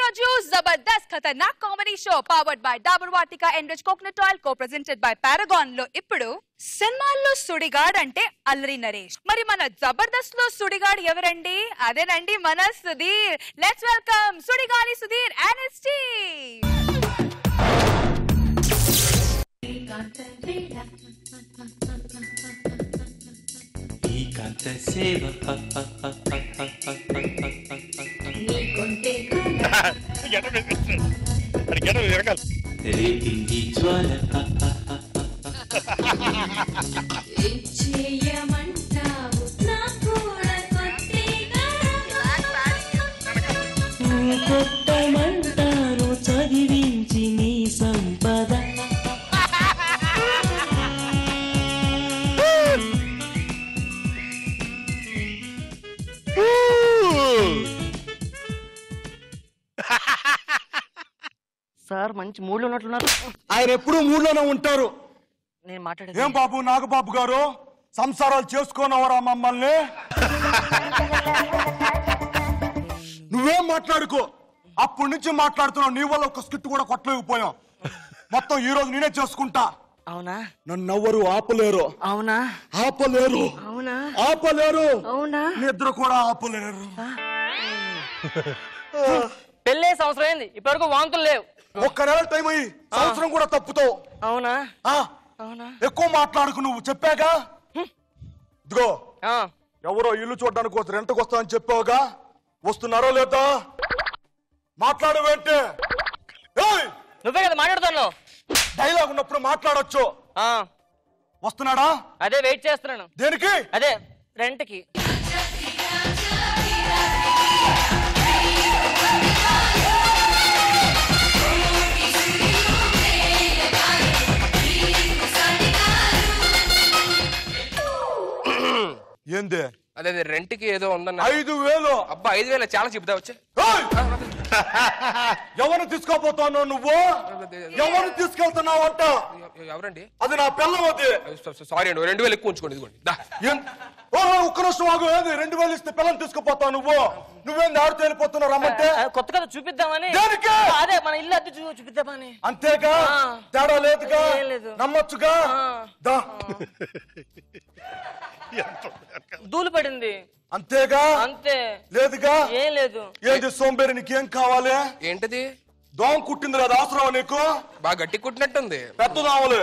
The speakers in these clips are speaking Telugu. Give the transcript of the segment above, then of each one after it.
రోజు Jabardasth Khatarnak comedy show powered by Dabur Vatika enriched coconut oil co presented by Paragon లో ఇప్పుడు సినిమాల్లో సుడిగాడ్ అంటే అల్లరి నరేష్ మరి మన జబర్దస్త్ లో సుడిగాడ్ ఎవరండి అదేనండి మన Sudheer let's welcome Sudigali Sudheer and his team ఏకాంత సేవ రేపింది జ్వాల చేయమంటావు నా కూడా కొత్తగా కొట్టమంటాను చదివించి నీ సంపద సార్ మంచి మూడ్లో ఉన్నట్లున్నారు ఆయన ఎప్పుడూ మూడులోనే ఉంటారు నేను మాట్లాడేది ఏం బాబు నాగబాబు గారు సంసారాలు చేసుకోనవరా మమ్మల్ని నువ్వేం మాట్లాడుకో అప్పటి నుంచి మాట్లాడుతున్నావు నీ వల్ల ఒక స్కిట్ కూడా కొట్టలేకపోయాం మొత్తం ఈ రోజు నేనే చేసుకుంటా అవునా నన్ను ఎవ్వరు ఆపలేరు అవునా ఆపలేరు అవునా ఆపలేరు అవునా నిద్ర కూడా ఆపలేరు పెళ్ళే సంవత్సరం అయింది ఇప్పటివరకు వాంతులు లేవు ఒక్క నెల టైం అయ్యి సంవత్సరం కూడా తప్పుతావు అవునా ఆ, అవునా ఎక్కువ మాట్లాడుకు నువ్వు చెప్పాగా ఇదిగో ఆ, ఎవరో ఇల్లు చూడడానికి వస్తే రెంట్కి వస్తామని చెప్పావుగా వస్తున్నారో లేదా మాట్లాడవేంటే ఏయ్! నువ్వే కదా మాట్లాడుతున్నావు డైలాగ్ ఉన్నప్పుడు మాట్లాడొచ్చు ఆ, వస్తున్నాడా అదే వెయిట్ చేస్తున్నాను దేనికి అదే రెంట్కి ఏంది అదే అదే రెంట్ కి ఏదో ఉందన్న ఐదు వేలు అబ్బా ఐదు వేల చాలా చెప్తా వచ్చే ఏయ్! ఎవరిని తీసుకోపోతావు నువ్వు ఎవరిని తీసుకెళ్తున్నావు అంట ఎవరండి అది నా పిల్లం అది సారీ అండి ఓ రెండు వేలు ఎక్కువ ఉంచుకోండి ఇదిగోండి దా. ఏం- ఓ, ఓ, ఒక్క నిమిషం ఆగు ఏంది రెండు వేలు ఇస్తే పిల్లని తీసుకుపోతావు నువ్వు నువ్వేంది ఆడితే వెళ్ళిపోతున్నావు రమ్మంటే ఆ, కొత్త కదా చూపిద్దామని దేనికి? అదే మన ఇల్లు అద్దె చూ చూపిద్దామని అంతేగా ఆ. తేడా లేదుగా ఏం లేదు. నమ్మొచ్చుగా ఆ. దా ధూళి పడింది అంతేగా అంతే లేదుగా ఏం లేదు ఏంది సోంబేరి నీకేం కావాలి ఏంటది దోమ కుట్టింది కదా అవసరం నీకు బాగా గట్టి కుట్టినట్టుంది పెద్ద దోమలు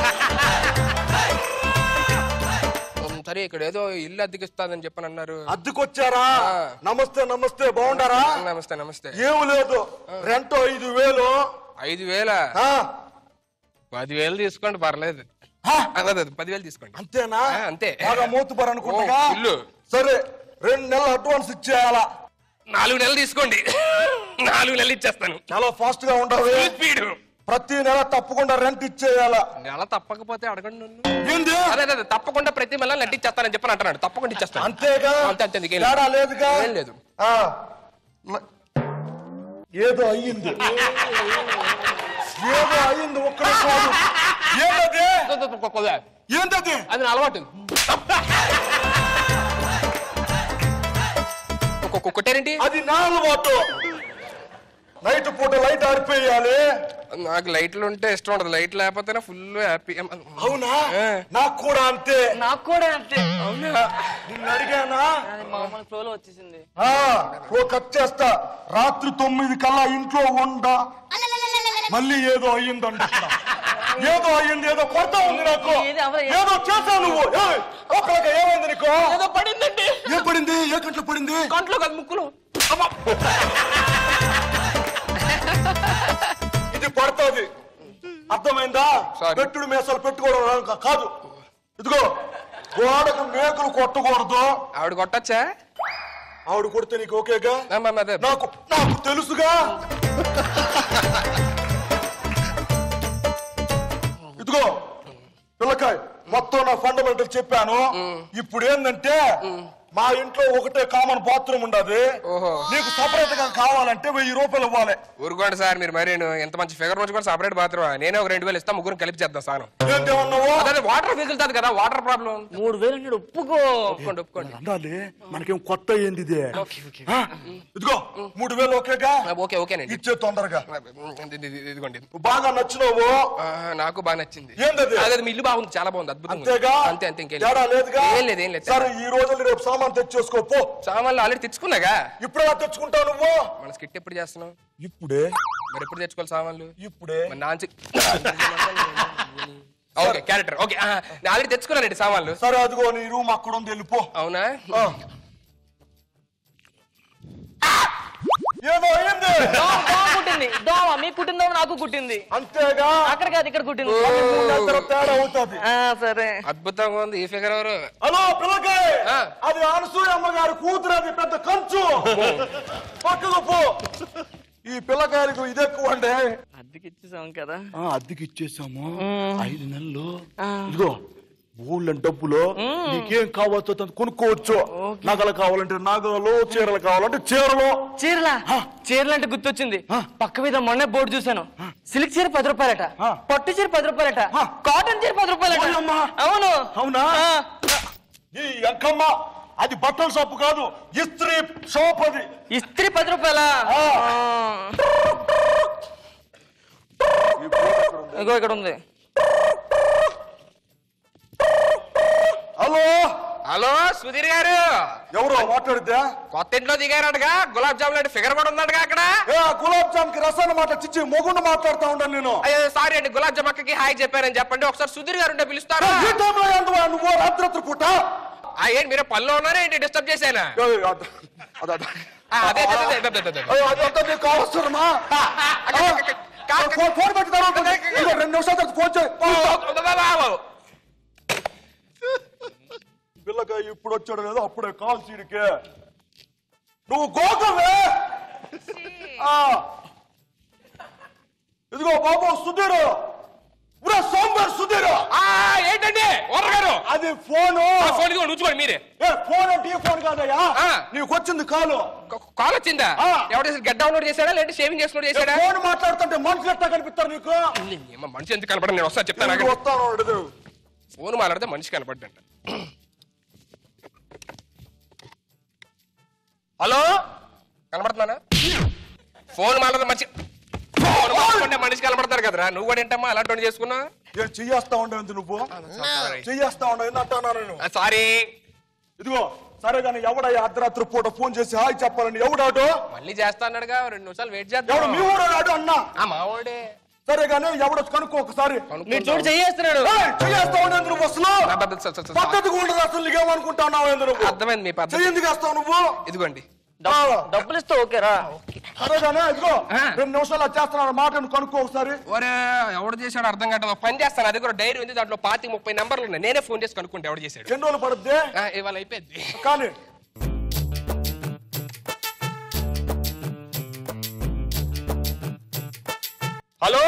ఉమ్, సరే ఇక్కడ ఏదో ఇల్లు అద్దెకిస్తాదని చెప్పని అన్నారు అద్దెకొచ్చారా ఆ. నమస్తే నమస్తే బాగుండారా నమస్తే నమస్తే ఏం లేదు రెంట్ ఐదు వేలు ఐదు వేల ఆ, పదివేలు తీసుకోండి పర్లేదు హా, అదే అదే పదివేలు తీసుకోండి అంతేనా ఆ, అంతే. బాగా మూతుబారు అనుకుంటా ఓ, ఇల్లు. సరే రెండు నెలలు అడ్వాన్స్ ఇచ్చేయాలా నాలుగు నెలలు తీసుకోండి నాలుగు నెలలు ఇచ్చేస్తాను చాలా ఫాస్ట్ గా ఉండాలి స్పీడ్ ప్రతి నెల తప్పకుండా రెంట్ ఇచ్చేయాలా నెల తప్పకపోతే అడగండి నన్ను ఏంది అదే అదే అదే, తప్పకుండా ప్రతి నెల నటిచ్చేస్తానని చెప్పని అంటున్నాడు తప్పకుండా ఇచ్చేస్తాను అంతేగా అంతే, అంతే, ఇంకేం లేదు. తేడా లేదుగా ఏం లేదు. ఆ. మ- ఏదో అయ్యింది ఏదో అయ్యింది ఒక్క నిమిషం ఆగు. ఏందది దో, దో, దో, కొద్దిగా. ఏందది అది నా అలవాటు ఒక్కొక్క కొట్టారేంటి అది నా అలవాటు నైట్ పూట లైట్ ఆడిపోయాలి నాకు లైట్లు ఉంటే ఇష్టం ఉండదు లైట్ లేకపోతేనే ఫుల్ హ్యాపీ అవునా ఏ. నాకు కూడా అంతే నాకు కూడా అంతే నిన్ను అడిగానా అది మామూలు ఫ్లోలో వచ్చేసింది ఆ, ఓ కట్ చేస్తా రాత్రి తొమ్మిది కల్లా ఇంట్లో ఉండ మళ్ళీ ఏదో అయ్యిందంట ఇక్కడ. ఏదో అయ్యింది ఏదో కొరత ఉంది నాకు ఏది అవ్వదు. ఏదో చేసావు నువ్వు ఏయ్, ఒక్కడికి ఏమైంది నీకు ఏదో పడిందండి ఏం పడింది ఏ గంటలు పడింది కంట్లో కాదు ముక్కులు ఇది పడుతుంది అర్థమైందా Sorry. పెట్టుడు మేసాలు పెట్టుకోవడం రా- కాదు ఇదిగో గోడకు మేకులు కొట్టకూడదు ఆవిడ కొట్టచ్చా ఆవిడ కొడితే నీకు ఓకేగా అదే నాకు నాకు తెలుసుగా ఇదిగో పిల్లకాయ్ మొత్తం నా ఫండమెంటల్ చెప్పాను ఇప్పుడు ఏంటంటే మా ఇంట్లో ఒకటే కామన్ బాత్రూమ్ ఉండదు ఓహో. నీకు సపరేట్ గా కావాలంటే వెయ్యి రూపాయలు ఇవ్వాలి ఊరుకోండి సార్ మీరు మరి ఎంత మంచి ఫిగర్ నుంచి కూడా సపరేట్ బాత్రూమ్ నేనే ఒక రెండు వేలు ఇస్తా ముగ్గురు కలిపి చేద్దాం స్నానం ఏంటేమన్నావు అదే వాటర్ మిగులుతుంది కదా వాటర్ ప్రాబ్లం మూడు వేలు అన్నాడు ఒప్పుకో ఒప్పుకోండి ఒప్పుకోండి ఉండాలి మనకేం కొత్త ఏంది ఇది ఆ? ఇదిగో మూడు వేలు ఓకేగా ఓకే ఓకేనండి ఇచ్చే తొందరగా ఇది- ఇది- ఇది- ఇదిగోండి నువ్వు బాగా నచ్చినావు ఆ, నాకు బాగా నచ్చింది ఏందది? అదే మీ ఇల్లు బాగుంది చాలా బాగుంది అద్భుతంగా ఉంది. అంతేగా అంతే అంతే ఇంకేం తేడా లేదుగా ఏం లేదు ఏం లేదు సరే ఈ రోజు రేపు సామాన్ తెచ్చేసుకో పో సామాన్లు ఆల్రెడీ తెచ్చుకున్నాగా ఇప్పుడు ఎలా తెచ్చుకుంటావు నువ్వు మన స్కిట్ ఎప్పుడు చేస్తున్నావు ఇప్పుడే మరి ఎప్పుడు తెచ్చుకోవాలి సామాన్లు ఇప్పుడే మరి నాన్ ఓకే క్యారెక్టర్ ఓకే నేను ఆల్రెడీ తెచ్చుకున్నానండి సామాన్లు సరే అదిగో నీ రూమ్ అక్కడ ఉంది వెళ్ళిపో అవునా ఆ. ఏదో అయింది దోమ దోమ కుట్టింది దోమ మీకు కుట్టిందో నాకు కుట్టింది అంతేగా అక్కడ కాదు ఇక్కడ కుట్టింది మళ్ళీ మూడు నెలల తర్వాత తేడా అవుతుంది ఆ, సరే అద్భుతంగా ఉంది ఈ ఫిగర్ ఎవరు హలో పిల్లకాయ్ ఆ. అది అనసూయ అమ్మగారి కూతురు అది పెద్ద కంచు పక్కకు పో ఈ పిల్లకాయలకు ఇది ఎక్కువ అంటే అద్దెకి ఇచ్చేసాం కదా అద్దెకి ఇచ్చేసాము ఐదు నెలలు ఇదిగో ఊళ్ళో డబ్బులు నీకేం కావాలో అంత కొనుక్కోవచ్చు నగలు కావాలంటే నగలు చీరలు కావాలంటే చీరలు చీరలా చీరలు అంటే గుర్తొచ్చింది పక్క మీద మొన్నే బోర్డు చూసాను సిల్క్ చీర పది రూపాయలట ఆ. పట్టు చీర పది రూపాయలట ఆ. కాటన్ చీర పది రూపాయలట ఓయమ్మా. అవును అవునా ఆ. ఈ అంకమ్మ అది బట్టల షాపు కాదు ఇస్త్రీ షాప్ అది ఇస్త్రీ పది రూపాయల ఆ. ఇగో ఇక్కడ ఉంది హలో హలో సుధీర్ గారు ఎవరు మాట్లాడితే కొత్త ఇంట్లో దిగారటగా గులాబ్ జామున్ లాంటి ఫిగర్ కూడా ఉందటగా అక్కడ ఏ ఆ గులాబ్ జామ్ కి రసాన్ని మాట చిచ్చి మొగుండు మాట్లాడుతా ఉంటాను నేను అయ్యో సారీ అండి గులాబ్ జామ్ అక్కకి హాయ్ చెప్పారని చెప్పండి ఒకసారి సుధీర్ గారు ఉంటే పిలుస్తారా ఈ టైంలో ఎందువా నువ్వు రాత్రి పూట ఆ, ఏంటి మీరు పనిలో ఉన్నారా ఏంటి డిస్టర్బ్ చేశానా ఏ, అద- అద- అద. ఆ, అదే అదే, అదే, అదే, అదే, అదే. అయ్యో, అదంతా నీకు కావస్తున్నా ఫోన్ ఫోన్ పెట్టి తర్వాత ఇదిగో రెండు నిమిషాల తర్వాత ఫోన్ చేయి ఓ, ఓ, ఓ, ఓ, ఓ. పిల్లగా ఇప్పుడు వచ్చాడు లేదా అప్పుడే కాల్ సీడికే నువ్వు గోకవే ఆ. ఇదిగో బాబు సుధీరు ఇప్పుడు సోమవారు సుధీరు ఆ, ఏంటండి ఓనర్ గారు అది ఫోను ఆ, ఫోన్ ఇదిగో ఉంచుకోండి మీరే ఏ ఫోన్ అంటే ఈ ఫోన్ కాదయ్యా ఆ. నీకు వచ్చింది కాలు క- కాల్ వచ్చిందా ఆ. ఎవరు చేసి గెట్ డౌన్లోడ్ చేశాడా లేదంటే షేవింగ్ చేసుకుని ఏ, చేశాడా ఫోన్ మాట్లాడుతుంటే మనుషులు ఎట్లా కనిపిస్తారు నీకు ఏమ్మా, మనిషి ఎందుకు కనపడ నేను వస్తా చెప్తాను ఎందుకు వస్తాను అడుగు. ఫోన్ మాట్లాడితే మనిషి కనపడ్డంట హలో కనపడుతున్నానా ఫోన్ మాట్లాడితే మనిషి ఫోన్ మాట్లాడుతుంటే మనిషి కనపడతారు కదరా నువ్వు కూడా ఏంటమ్మా అలాంటి చేసుకున్నా ఏ చెయ్యేస్తా ఉండేది నువ్వు చెయ్యేస్తా ఉండేది అంటున్నా నేను సారీ ఇదిగో సరే కానీ ఎవడయ్యా అర్ధరాత్రి పూట ఫోన్ చేసి హాయ్ చెప్పాలని ఎవడాడు మళ్ళీ చేస్తా అన్నాడుగా రెండు నిమిషాలు వెయిట్ ఎవడు చేద్దాం మీ ఊరాడు అన్నా ఆ, మావోడే సరే కానీ ఎవడొచ్చు కనుక్కో ఒకసారి మీరు చూడు చెయ్యేస్తున్నాడు ఏయ్, చెయ్యేస్తా ఉండేది నువ్వు అసలు నా పద్ధతి స- స- స- పద్ధతిగా ఉండదు అసలు నీకేమనుకుంటున్నావు ఏంది నువ్వు అర్థమైంది మీ పద్ధతి చెయ్యింది వేస్తావు నువ్వు ఇదిగోండి ఆ, డబ్బులు ఇస్తే ఓకేరా సరే కానీ ఇదిగో ఆ. రెండు నిమిషాలు అది చేస్తున్నాడు మాట నువ్వు కనుక్కో ఒకసారి ఒరే ఎవడు చేశాడు అర్థం కావట్లేదు ఒక పని చేస్తాను అది కూడా డైరీ ఉంది దాంట్లో పాతి ముప్పై నెంబర్లు ఉన్నాయి నేనే ఫోన్ చేసి కనుక్కుంటే ఎవడు చేశాడు ఎన్ని రోజులు పడుద్ది ఆ, ఇవాళ అయిపోయింది కానీ హలో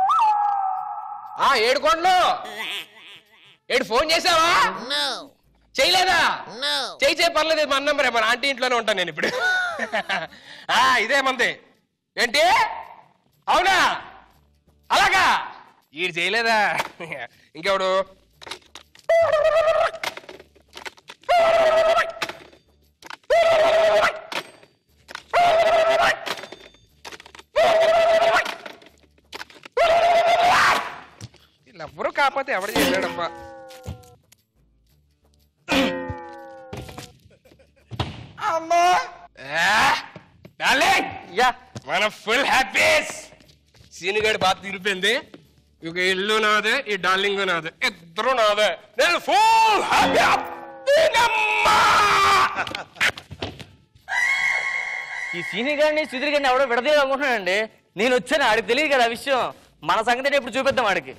ఆ ఏడు కొండలు ఏడు ఫోన్ చేసావా చేయలేదా చేయి చేయి పర్లేదు ఇది మన నంబరే మన ఆంటీ ఇంట్లోనే ఉంటాను నేను ఇప్పుడు ఆ ఇదే మంది ఏంటి అవునా అలాగా ఈడు చేయలేదా ఇంకెవడు వీళ్ళెవ్వరూ కాకపోతే ఎవడు చేశాడమ్మా అమ్మా డార్లింగ్ యా మన ఫుల్ హ్యాపీస్ సీనుగాడి బాధ తీరిపోయింది ఇక ఇల్లు నాదే ఈ డార్లింగ్ నాదే ఇద్దరు నాదే నేను ఫుల్ హ్యాపీ ఈ సీనియర్ గారిని సుధీర్ గారిని ఎవడో విడదీయాలి అనుకుంటున్నానండి నేను వచ్చాను ఆడికి తెలియదు కదా ఆ విషయం మన సంగతి ఏంటో ఇప్పుడు చూపిద్దాం ఆడికి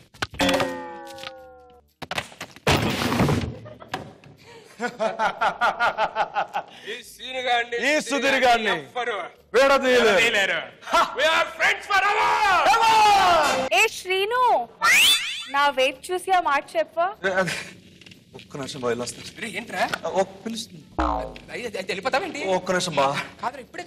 ఈ సీనుగాడిని ఈ సుధీర్ గాడిని. ఎవ్వరు వేడదీయలే. వదిలేరు. We are friends forever. ఏ శ్రీను నా వెయిట్ చూసి ఆ మాట చెప్ప ఒక్క నిమిషం బయలుస్తాను రే, ఏంట్రా పిలుస్తుంది అయ్యి, అది వెళ్ళిపోతావేంటి ఒక్క నిమిషం బా కాదు ఇప్పుడే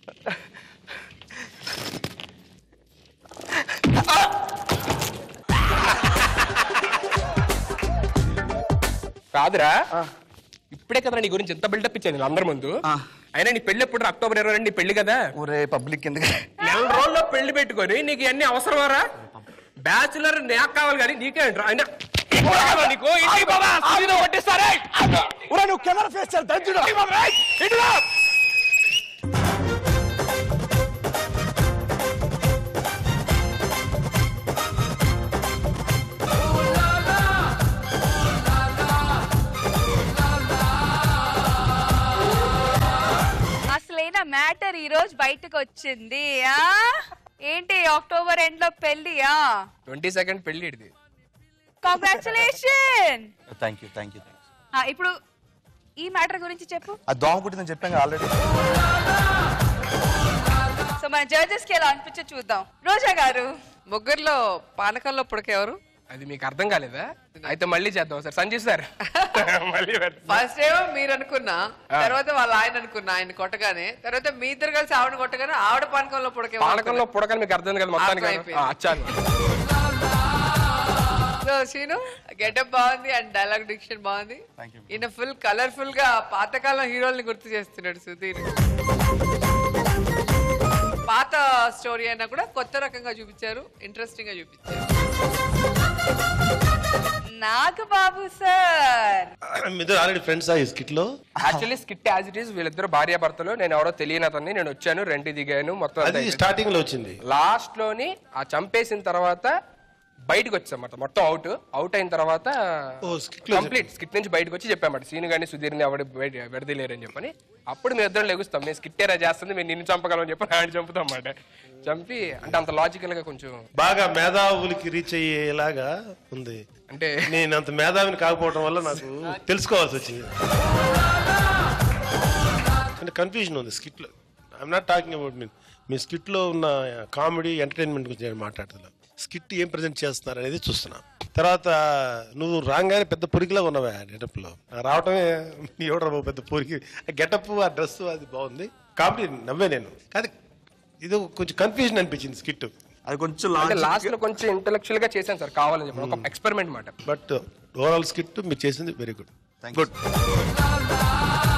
కాదురా ఇప్పుడే కదరా నీ గురించి ఎంత బిల్డప్ ఇచ్చాను నేను అందరి ముందు అయినా నీ పెళ్లి ఎప్పుడు అక్టోబర్ ఇరవై రెండు నీ పెళ్లి కదా ఒరే పబ్లిక్ ఎందుకు నెల రోజుల్లో పెళ్లి పెట్టుకొని నీకు ఇవన్నీ అవసరమారా బ్యాచులర్ నాకు కావాలి కానీ నీకేంట్రా అయినా ఇప్పుడు కావాలా నీకు ఇంటికి బాబా సీదా కొట్టిస్తారే నువ్వు కెమెరా ఫేస్ చేయాలి దంచుడు ఇటురా అసలైన మ్యాటర్ ఈ రోజు బయటకు వచ్చింది ఆ ఏంటి అక్టోబర్ ఎండ్ లో పెళ్లియా ట్వంటీ సెకండ్ పెళ్లి ఇడిది congratulation thank you thank you ఇప్పుడు ఈ మ్యాటర్ గురించి చెప్పు అది దోమ కుట్టిందని చెప్పాను ఆల్రెడీ సో మన జడ్జెస్ కి ఎలా అనిపించో చూద్దాం రోజా గారు ముగ్గురులో పానకంలో పుడకెవరు అది మీకు అర్థం కాలేదా అయితే మళ్ళీ చేద్దాం సార్ సంజయ్ సార్ మళ్ళీ పెడతాం. ఫస్ట్ ఏమో మీరు అనుకున్నా తర్వాత వాళ్ళ ఆయన అనుకున్నా ఆయన కొట్టగానే తర్వాత మీ ఇద్దరు కలిసి ఆవిడ కొట్టగానే ఆవిడ పానకంలో పుడకెవరు పానకంలో పుడకని మీకు అర్థం కాదు మొత్తానికి అర్థమైపోయింది. ఆ, అచ్చాను సో సీను గెటప్ బాగుంది అండ్ డైలాగ్ డిక్షన్ బాగుంది ఈయన ఫుల్ కలర్ఫుల్ గా పాతకాలం హీరోల్ని గుర్తు చేస్తున్నాడు సుధీర్ పాత స్టోరీ అయినా కూడా కొత్త రకంగా చూపించారు ఇంట్రెస్టింగ్ గా చూపించారు నాగబాబు సార్ మీతో ఆల్రెడీ ఫ్రెండ్స్ ఆ ఈ స్కిట్ లో actually skit as it is వీళ్ళిద్దరు భార్య భర్తలు నేను ఎవరో తెలియని అతన్ని నేను వచ్చాను రెంట్ దిగాను మొత్తం అంతా అది అయిపోయింది. స్టార్టింగ్ లో వచ్చింది లాస్ట్ లోని ఆ చంపేసిన తర్వాత బయటకు వచ్చాం మొత్తం మొత్తం అవుట్ అవుట్ అయిన తర్వాత ఓ, skit లో కంప్లీట్ స్కిట్ నుంచి బయటకు వచ్చి చెప్పామాట సీన్ గానీ సుధీర్ని ఎవడు బయట విడదలేరని చెప్పని అప్పుడు మేము ఇద్దరం లెగుస్తాం మేము స్కిట్ ఏరా చేస్తుంది మేము నిన్ను చంపగలం చెప్పి ఆయన చంపుతాం అన్నమాట చంపి అంటే అంత లాజికల్ గా కొంచెం బాగా మేధావులకి రీచ్ అయ్యేలాగా ఉంది అంటే నేను అంత మేధావిని కాకపోవడం వల్ల నాకు తెలుసుకోవాల్సి వచ్చింది అంటే కన్ఫ్యూజన్ ఉంది స్కిట్ లో ఐఎమ్ నాట్ టాకింగ్ అబౌట్ మీ మీ స్కిట్ లో ఉన్న కామెడీ ఎంటర్టైన్మెంట్ గురించి నేను మాట్లాడుతున్నా స్కిట్ ఏం ప్రజెంట్ చేస్తున్నారు అనేది చూస్తున్నా తర్వాత నువ్వు రాగానే పెద్ద పొరికిలా ఉన్నావా గెటప్ లో ఆ రావటమే ఎవడరా బాబు పెద్ద పొరికి ఆ గెటప్ ఆ డ్రెస్ అది బాగుంది కామెడీ నవ్వే నేను కానీ ఇది కొంచెం కన్ఫ్యూజన్ అనిపించింది స్కిట్ అది కొంచెం అంటే లాజిక్ లాస్ట్ లో కొంచెం ఇంటలెక్చువల్ గా చేశాను సార్ కావాలని చెప్పి ఒక ఎక్స్పెరిమెంట్ మాట బట్ ఓవరాల్ స్కిట్ మీరు చేసింది వెరీ గుడ్ గుడ్